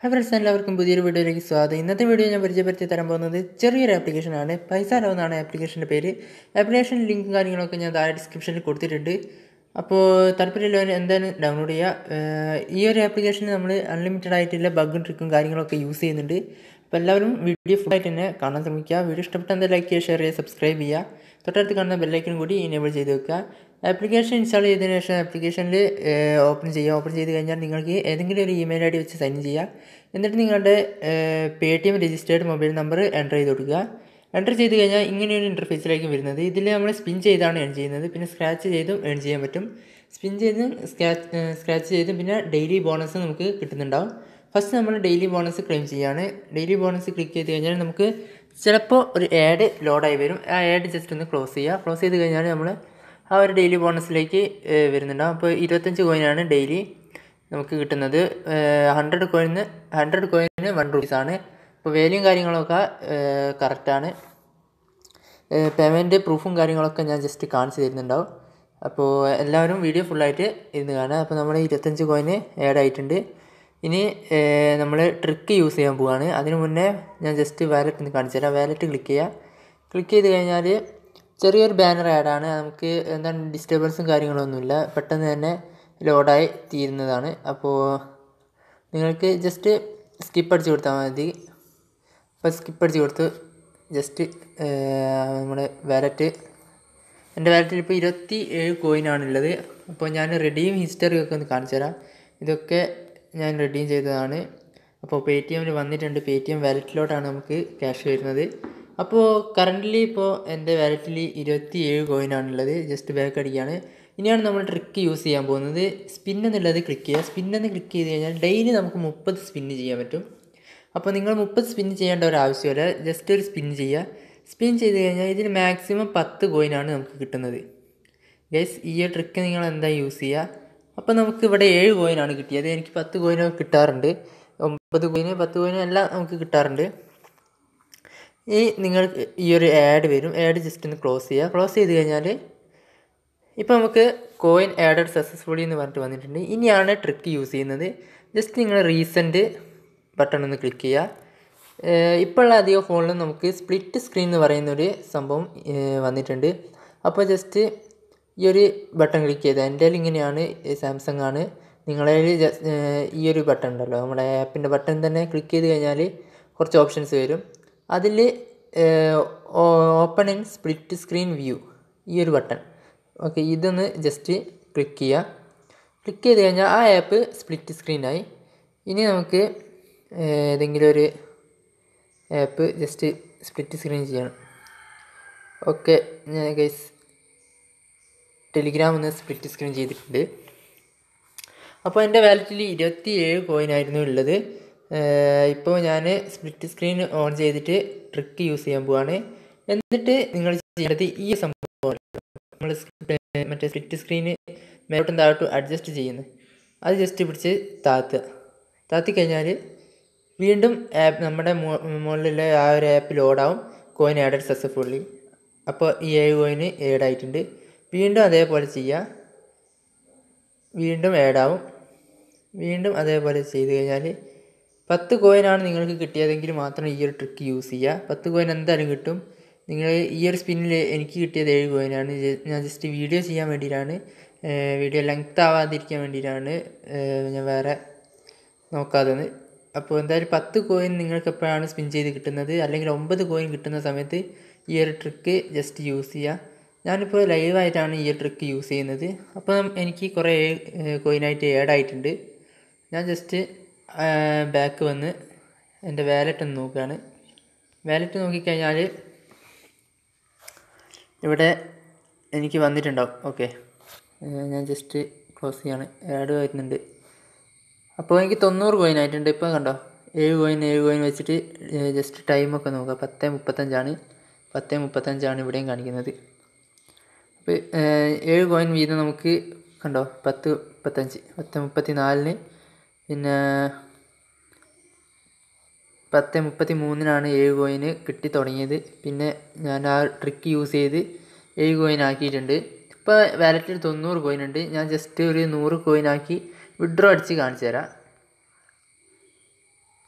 hi friends എല്ലാവർക്കും പുതിയൊരു വീഡിയോയിലേക്ക് സ്വാഗതം ഇന്നത്തെ വീഡിയോ ഞാൻ പരിചയപ്പെടുത്തി തരാൻ പോകുന്നത് ചെറിയൊരു ആപ്ലിക്കേഷനാണ് പൈസ ലോ എന്നാണ് ആപ്ലിക്കേഷൻ്റെ പേര് ആപ്ലിക്കേഷൻ ലിങ്കും കാര്യങ്ങളൊക്കെ ഞാൻ താഴെ ഡിസ്ക്രിപ്ഷനിൽ കൊടുത്തിട്ടുണ്ട് അപ്പോൾ താല്പര്യമുള്ളവർ എന്തായാലും ഡൗൺലോഡ് ചെയ്യുക ഏഹ് ഈ ഒരു ആപ്ലിക്കേഷന് നമ്മൾ അൺലിമിറ്റഡ് ആയിട്ടുള്ള ബഗും ട്രിക്കും കാര്യങ്ങളൊക്കെ യൂസ് ചെയ്യുന്നുണ്ട് അപ്പോൾ എല്ലാവരും വീഡിയോ ഫുള്ളായിട്ട് തന്നെ കാണാൻ ശ്രമിക്കുക വീഡിയോ ഇഷ്ടപ്പെട്ട എന്തായാലും ലൈക്ക് ചെയ്യുക ഷെയർ ചെയ്യുക സബ്സ്ക്രൈബ് ചെയ്യുക തൊട്ടടുത്ത് കാണുന്ന ബെല്ലൈക്കനും കൂടി ഇനേബിൾ ചെയ്ത് വെക്കുക ആപ്ലിക്കേഷൻ ഇൻസ്റ്റാൾ ചെയ്തതിന് ശേഷം ആപ്ലിക്കേഷനിൽ ഓപ്പൺ ചെയ്യുക ഓപ്പൺ ചെയ്ത് കഴിഞ്ഞാൽ നിങ്ങൾക്ക് ഏതെങ്കിലും ഒരു ഇമെയിൽ ഐ ഡി വെച്ച് സൈൻ ചെയ്യുക എന്നിട്ട് നിങ്ങളുടെ Paytm registered mobile number enter ചെയ്ത് കൊടുക്കുക എൻ്റർ ചെയ്ത് കഴിഞ്ഞാൽ ഇങ്ങനെയൊരു ഇൻ്റർഫേസിലേക്ക് വരുന്നത് ഇതിൽ നമ്മൾ സ്പിൻ ചെയ്താണ് ഏൺ ചെയ്യുന്നത് പിന്നെ സ്ക്രാച്ച് ചെയ്തും ഏൺ ചെയ്യാൻ പറ്റും സ്പിൻ ചെയ്ത് സ്ക്രാച്ച് സ്ക്രാച്ച് ചെയ്തും പിന്നെ ഡെയിലി ബോണസ് നമുക്ക് കിട്ടുന്നുണ്ടാവും ഫസ്റ്റ് നമ്മൾ ഡെയിലി ബോണസ് ക്ലെയിം ചെയ്യാണ് ഡെയിലി ബോണസ് ക്ലിക്ക് ചെയ്ത് കഴിഞ്ഞാൽ നമുക്ക് ചിലപ്പോൾ ഒരു ആഡ് ലോഡായി വരും ആ ആഡ് ജസ്റ്റ് ഒന്ന് ക്ലോസ് ചെയ്യുക ക്ലോസ് ചെയ്ത് കഴിഞ്ഞാൽ നമ്മൾ ആ ഒരു ഡെയിലി ബോണസിലേക്ക് വരുന്നുണ്ടാവും അപ്പോൾ ഇരുപത്തഞ്ച് കോയിനാണ് ഡെയിലി നമുക്ക് കിട്ടുന്നത് hundred coin hundred coin one റുപ്പീസാണ് അപ്പോൾ വേലയും കാര്യങ്ങളൊക്കെ കറക്റ്റാണ് പേയ്മെൻറ്റ് പ്രൂഫും കാര്യങ്ങളൊക്കെ ഞാൻ ജസ്റ്റ് കാണിച്ചു തരുന്നുണ്ടാവും അപ്പോൾ എല്ലാവരും വീഡിയോ ഫുള്ളായിട്ട് ഇരുന്ന് കാണുക അപ്പോൾ നമ്മൾ ഇരുപത്തഞ്ച് കോയിന് ആഡ് ആയിട്ടുണ്ട് ഇനി നമ്മൾ ട്രിക്ക് യൂസ് ചെയ്യാൻ പോവുകയാണ് അതിന് മുന്നേ ഞാൻ ജസ്റ്റ് വാലറ്റ് ഒന്ന് കാണിച്ചു തരാം വാലറ്റ് ക്ലിക്ക് ചെയ്യുക ക്ലിക്ക് ചെയ്ത് കഴിഞ്ഞാൽ ചെറിയൊരു ബാനർ ആഡാണ് നമുക്ക് എന്താണ് ഡിസ്റ്റർബൻസും കാര്യങ്ങളൊന്നുമില്ല പെട്ടെന്ന് തന്നെ ലോഡായി തീരുന്നതാണ് അപ്പോൾ നിങ്ങൾക്ക് ജസ്റ്റ് സ്കിപ്പ് അടിച്ച് കൊടുത്താൽ മതി അപ്പോൾ സ്കിപ്പ് അടിച്ച് കൊടുത്ത് ജസ്റ്റ് നമ്മുടെ വാലറ്റ് എൻ്റെ വാലറ്റിൽ ഇപ്പോൾ ഇരുപത്തി ഏഴ് കോയിനാണുള്ളത് അപ്പോൾ ഞാൻ റെഡീം ഹിസ്റ്ററി ഒക്കെ ഒന്ന് കാണിച്ചു തരാം ഇതൊക്കെ ഞാൻ റെഡീം ചെയ്തതാണ് അപ്പോൾ പേ ടി എമ്മിൽ വന്നിട്ടുണ്ട് പേ ടി എം വാലറ്റിലോട്ടാണ് നമുക്ക് ക്യാഷ് വരുന്നത് അപ്പോൾ കറൻ്റ്ലി ഇപ്പോൾ എൻ്റെ വാലറ്റിൽ ഇരുപത്തി ഏഴ് കോയിനാണുള്ളത് ജസ്റ്റ് ബാക്ക് അടിക്കുകയാണ് ഇനിയാണ് നമ്മൾ ട്രിക്ക് യൂസ് ചെയ്യാൻ പോകുന്നത് സ്പിൻ എന്നുള്ളത് ക്ലിക്ക് ചെയ്യുക സ്പിൻ എന്ന് ക്ലിക്ക് ചെയ്ത് കഴിഞ്ഞാൽ ഡെയിലി നമുക്ക് മുപ്പത് സ്പിന്ന് ചെയ്യാൻ പറ്റും അപ്പോൾ നിങ്ങൾ മുപ്പത് സ്പിൻ ചെയ്യേണ്ട ഒരു ആവശ്യമില്ല ജസ്റ്റ് ഒരു സ്പിൻ ചെയ്യുക സ്പിൻ ചെയ്ത് കഴിഞ്ഞാൽ ഇതിന് മാക്സിമം പത്ത് കോയിനാണ് നമുക്ക് കിട്ടുന്നത് ഗൈസ് ഈ ഒരു ട്രിക്ക് നിങ്ങൾ എന്താ യൂസ് ചെയ്യുക അപ്പോൾ നമുക്ക് ഇവിടെ ഏഴ് കോയിനാണ് കിട്ടിയത് എനിക്ക് പത്ത് കോയിനൊക്കെ കിട്ടാറുണ്ട് ഒമ്പത് കോയിന് പത്ത് കോയിന് എല്ലാം നമുക്ക് കിട്ടാറുണ്ട് ഈ നിങ്ങൾക്ക് ഈ ഒരു ആഡ് വരും ആഡ് ജസ്റ്റ് ഒന്ന് ക്ലോസ് ചെയ്യുക ക്ലോസ് ചെയ്ത് കഴിഞ്ഞാൽ ഇപ്പോൾ നമുക്ക് കോയിൻ ആഡഡ് സക്സസ്ഫുള്ളി എന്ന് പറഞ്ഞിട്ട് വന്നിട്ടുണ്ട് ഇനിയാണ് ട്രിക്ക് യൂസ് ചെയ്യുന്നത് ജസ്റ്റ് നിങ്ങൾ റീസെൻറ്റ് ബട്ടൺ ഒന്ന് ക്ലിക്ക് ചെയ്യുക ഇപ്പോഴുള്ള അധികം ഫോണിലും നമുക്ക് സ്പ്ലിറ്റ് സ്ക്രീൻ എന്ന് പറയുന്നൊരു സംഭവം വന്നിട്ടുണ്ട് അപ്പോൾ ജസ്റ്റ് ഈ ഒരു ബട്ടൺ ക്ലിക്ക് ചെയ്താൽ എൻ്റെ ഇങ്ങനെയാണ് സാംസങ് ആണ് നിങ്ങളെ ഈ ഒരു ബട്ടൺ ഉണ്ടല്ലോ നമ്മുടെ ആപ്പിൻ്റെ ബട്ടൺ തന്നെ ക്ലിക്ക് ചെയ്ത് കഴിഞ്ഞാൽ കുറച്ച് ഓപ്ഷൻസ് വരും അതിൽ open in split screen view ഈ ഒരു ബട്ടൺ ഓക്കെ ഇതൊന്ന് ജസ്റ്റ് ക്ലിക്ക് ചെയ്യുക ക്ലിക്ക് ചെയ്ത് കഴിഞ്ഞാൽ ആ ആപ്പ് സ്പ്ലിറ്റ് സ്ക്രീനായി ഇനി നമുക്ക് ഏതെങ്കിലും ഒരു ആപ്പ് ജസ്റ്റ് സ്പ്ലിറ്റ് സ്ക്രീൻ ചെയ്യണം ഓക്കെ ഞാൻ ഗൈസ് ടെലിഗ്രാം ഒന്ന് സ്പ്ലിറ്റ് സ്ക്രീൻ ചെയ്തിട്ടുണ്ട് അപ്പോൾ എൻ്റെ വാലറ്റിൽ ഇരുപത്തി ഏഴ് കോയിനായിരുന്നു ഉള്ളത് ഇപ്പോൾ ഞാൻ സ്പ്ലിറ്റ് സ്ക്രീൻ ഓൺ ചെയ്തിട്ട് ട്രിക്ക് യൂസ് ചെയ്യാൻ പോവാണ് എന്നിട്ട് നിങ്ങൾ ചെയ്യേണ്ടത് ഈ സംഭവം നമ്മൾ മറ്റേ സ്പ്ലിറ്റ് സ്ക്രീന് മേലോട്ടും താഴോട്ടും അഡ്ജസ്റ്റ് ചെയ്യുന്നത് അത് ജസ്റ്റ് പിടിച്ച് താത്തുക താത്തി കഴിഞ്ഞാൽ വീണ്ടും ആപ്പ് നമ്മുടെ മുകളിലുള്ള ആ ഒരു ആപ്പ് ലോഡാവും കോയിൻ ആഡഡ് സക്സസ്ഫുള്ളി അപ്പോൾ ഈ ഏഴ് കോയിന് ഏഡ് ആയിട്ടുണ്ട് വീണ്ടും അതേപോലെ ചെയ്യുക വീണ്ടും ആഡാവും വീണ്ടും അതേപോലെ ചെയ്ത് കഴിഞ്ഞാൽ പത്ത് കോയിനാണ് നിങ്ങൾക്ക് കിട്ടിയതെങ്കിൽ മാത്രം ഈ ഒരു ട്രിക്ക് യൂസ് ചെയ്യുക പത്ത് കോയിൻ എന്തായാലും കിട്ടും നിങ്ങൾ ഈ ഒരു സ്പിന്നിൽ എനിക്ക് കിട്ടിയത് ഏഴ് കോയിനാണ് ഞാൻ ജസ്റ്റ് വീഡിയോ ചെയ്യാൻ വേണ്ടിയിട്ടാണ് വീഡിയോ ലെങ്ത് ആവാതിരിക്കാൻ വേണ്ടിയിട്ടാണ് ഞാൻ വേറെ നോക്കാത്തത് അപ്പോൾ എന്തായാലും പത്ത് കോയിൻ നിങ്ങൾക്ക് എപ്പോഴാണ് സ്പിൻ ചെയ്ത് കിട്ടുന്നത് അല്ലെങ്കിൽ ഒമ്പത് കോയിൻ കിട്ടുന്ന സമയത്ത് ഈ ഒരു ട്രിക്ക് ജസ്റ്റ് യൂസ് ചെയ്യുക ഞാനിപ്പോൾ ലൈവായിട്ടാണ് ഈ ഒരു ട്രിക്ക് യൂസ് ചെയ്യുന്നത് അപ്പം എനിക്ക് കുറേ കോയിനായിട്ട് ആഡ് ആയിട്ടുണ്ട് ഞാൻ ജസ്റ്റ് ബാക്ക് വന്ന് എൻ്റെ വാലറ്റ് ഒന്ന് നോക്കുകയാണ് വാലറ്റ് നോക്കിക്കഴിഞ്ഞാൽ ഇവിടെ എനിക്ക് വന്നിട്ടുണ്ടാവും ഓക്കെ ഞാൻ ജസ്റ്റ് ക്ലോസ് ചെയ്യാണ് ആഡ് വരുന്നുണ്ട് അപ്പോൾ എനിക്ക് തൊണ്ണൂറ് കോയിൻ ആയിട്ടുണ്ട് ഇപ്പോൾ കണ്ടോ ഏഴ് കോയിൻ ഏഴ് കോയിൻ വെച്ചിട്ട് ജസ്റ്റ് ടൈമൊക്കെ നോക്കുക പത്ത് മുപ്പത്തഞ്ചാണ് പത്ത് മുപ്പത്തഞ്ചാണ് ഇവിടെയും കാണിക്കുന്നത് അപ്പോൾ ഏഴ് കോയിൻ വീതം നമുക്ക് കണ്ടോ പത്ത് മുപ്പത്തഞ്ച് പത്ത് മുപ്പത്തി നാലിന് പിന്നെ പത്ത് മുപ്പത്തി മൂന്നിനാണ് ഏഴ് കോയിന് കിട്ടി തുടങ്ങിയത് പിന്നെ ഞാൻ ആ ട്രിക്ക് യൂസ് ചെയ്ത് ഏഴ് കോയിൻ ആക്കിയിട്ടുണ്ട് ഇപ്പോൾ വാലറ്റിൽ തൊണ്ണൂറ് കോയിൻ ഉണ്ട് ഞാൻ ജസ്റ്റ് ഒരു നൂറ് കോയിൻ ആക്കി വിഡ്രോ അടിച്ച് കാണിച്ചു തരാം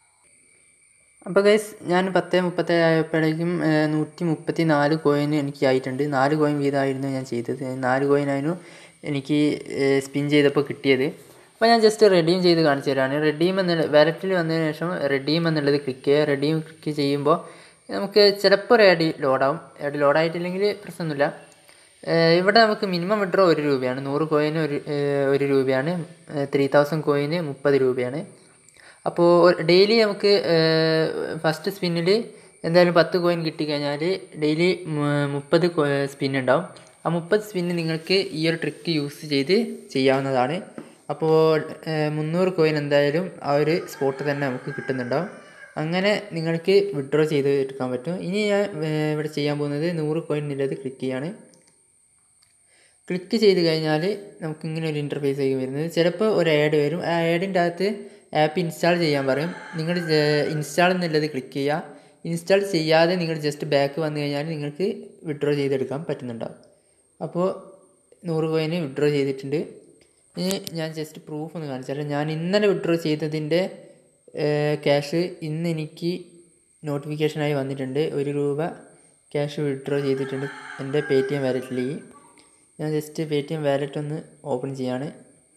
അപ്പോൾ ഗൈസ് ഞാൻ പത്ത് മുപ്പത്തേഴ് ആയപ്പോഴേക്കും നൂറ്റി മുപ്പത്തി നാല് കോയിൻ എനിക്ക് ആയിട്ടുണ്ട് നാല് കോയിൻ വീതമായിരുന്നു ഞാൻ ചെയ്തത് നാല് കോയിനായിരുന്നു എനിക്ക് സ്പിൻ ചെയ്തപ്പോൾ കിട്ടിയത് അപ്പോൾ ഞാൻ ജസ്റ്റ് റെഡീം ചെയ്ത് കാണിച്ചു തരാണ് റെഡീം എന്നുള്ള വാലറ്റിൽ വന്നതിന് ശേഷം റെഡീം എന്നുള്ളത് ക്ലിക്ക് ചെയ്യുക റെഡീം ക്ലിക്ക് ചെയ്യുമ്പോൾ നമുക്ക് ചിലപ്പോൾ ഒരു ആഡ് ലോഡാവും ആഡ് ലോഡായിട്ടില്ലെങ്കിൽ പ്രശ്നമൊന്നുമില്ല ഇവിടെ നമുക്ക് മിനിമം വിഡ്രോ ഒരു രൂപയാണ് നൂറ് കോയിന് ഒരു ഒരു രൂപയാണ് ത്രീ തൗസൻഡ് കോയിന് മുപ്പത് രൂപയാണ് അപ്പോൾ ഡെയിലി നമുക്ക് ഫസ്റ്റ് സ്പിന്നിൽ എന്തായാലും പത്ത് കോയിൻ കിട്ടിക്കഴിഞ്ഞാൽ ഡെയിലി മുപ്പത് സ്പിൻ ഉണ്ടാവും ആ മുപ്പത് സ്പിന്ന് നിങ്ങൾക്ക് ഈ ഒരു ട്രിക്ക് യൂസ് ചെയ്ത് ചെയ്യാവുന്നതാണ് അപ്പോൾ മുന്നൂറ് കോയിൻ എന്തായാലും ആ ഒരു സ്പോട്ട് തന്നെ നമുക്ക് കിട്ടുന്നുണ്ടാവും അങ്ങനെ നിങ്ങൾക്ക് വിഡ്രോ ചെയ്ത് എടുക്കാൻ പറ്റും ഇനി ഞാൻ ഇവിടെ ചെയ്യാൻ പോകുന്നത് നൂറ് കോയിൻ എന്നുള്ളത് ക്ലിക്ക് ചെയ്യാണ് ക്ലിക്ക് ചെയ്ത് കഴിഞ്ഞാൽ നമുക്ക് ഇങ്ങനെ ഒരു ഇൻ്റർഫേസ് ആയി വരുന്നത് ചിലപ്പോൾ ഒരു ആഡ് വരും ആ ആഡിൻ്റെ അകത്ത് ആപ്പ് ഇൻസ്റ്റാൾ ചെയ്യാൻ പറയും നിങ്ങൾ ഇൻസ്റ്റാൾ എന്നുള്ളത് ക്ലിക്ക് ചെയ്യുക ഇൻസ്റ്റാൾ ചെയ്യാതെ നിങ്ങൾ ജസ്റ്റ് ബാക്ക് വന്നു കഴിഞ്ഞാൽ നിങ്ങൾക്ക് വിഡ്രോ ചെയ്തെടുക്കാൻ പറ്റുന്നുണ്ടാവും അപ്പോൾ നൂറ് കോയിന് വിഡ്രോ ചെയ്തിട്ടുണ്ട് ഇനി ഞാൻ ജസ്റ്റ് പ്രൂഫ് ഒന്ന് കാണിച്ചാൽ ഞാൻ ഇന്നലെ വിഡ്രോ ചെയ്തതിൻ്റെ ക്യാഷ് ഇന്ന് എനിക്ക് നോട്ടിഫിക്കേഷനായി വന്നിട്ടുണ്ട് ഒരു രൂപ ക്യാഷ് വിഡ്രോ ചെയ്തിട്ടുണ്ട് എൻ്റെ പേ ടി എം വാലറ്റിലേക്ക് ഞാൻ just Paytm wallet ഒന്ന് ഓപ്പൺ ചെയ്യാണ്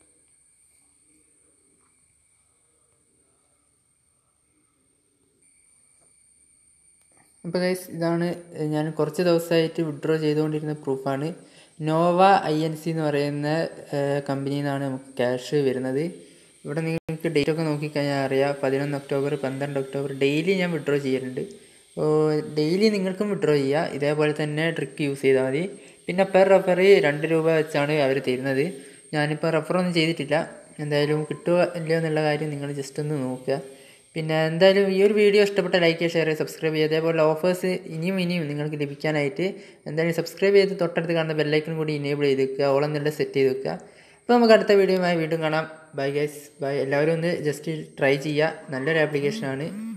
അപ്പോൾ ഗൈസ് ഇതാണ് ഞാൻ കുറച്ച് ദിവസമായിട്ട് വിഡ്രോ ചെയ്തുകൊണ്ടിരുന്ന പ്രൂഫാണ് നോവ ഐ എൻ സി എന്ന് പറയുന്ന കമ്പനിയിൽ നിന്നാണ് നമുക്ക് ക്യാഷ് വരുന്നത് ഇവിടെ നിങ്ങൾക്ക് ഡേറ്റ് ഒക്കെ നോക്കിക്കഴിഞ്ഞാൽ അറിയാം പതിനൊന്ന് ഒക്ടോബർ പന്ത്രണ്ട് ഒക്ടോബർ ഡെയിലി ഞാൻ വിഡ്രോ ചെയ്യാറുണ്ട് അപ്പോൾ ഡെയിലി നിങ്ങൾക്കും വിഡ്രോ ചെയ്യുക ഇതേപോലെ തന്നെ ട്രിക്ക് യൂസ് ചെയ്താൽ മതി പിന്നെ പെർ റെഫറി രണ്ട് രൂപ വെച്ചാണ് അവർ തരുന്നത് ഞാനിപ്പോൾ റെഫറൊന്നും ചെയ്തിട്ടില്ല എന്തായാലും കിട്ടുമോ ഇല്ലയോ എന്നുള്ള കാര്യം നിങ്ങൾ ജസ്റ്റ് ഒന്ന് നോക്കുക പിന്നെ എന്തായാലും ഈ ഒരു വീഡിയോ ഇഷ്ടപ്പെട്ട ലൈക്ക് ചെയ്യുക ഷെയർ ചെയ്യുക സബ്സ്ക്രൈബ് ചെയ്യുക അതേപോലെ ഓഫേഴ്സ് ഇനിയും ഇനിയും നിങ്ങൾക്ക് ലഭിക്കാനായിട്ട് എന്തായാലും സബ്സ്ക്രൈബ് ചെയ്ത് തൊട്ടടുത്ത് കാണുന്ന ബെല്ലൈക്കൺ കൂടി ഇനേബിൾ ചെയ്ത് വെക്കുക ഓളം എന്നുള്ള സെറ്റ് ചെയ്ത് വെക്കുക അപ്പോൾ നമുക്ക് അടുത്ത വീഡിയോയുമായി വീണ്ടും കാണാം ബൈ ഗൈസ് ബൈ എല്ലാവരും ഒന്ന് ജസ്റ്റ് ട്രൈ ചെയ്യുക നല്ലൊരു ആപ്ലിക്കേഷനാണ്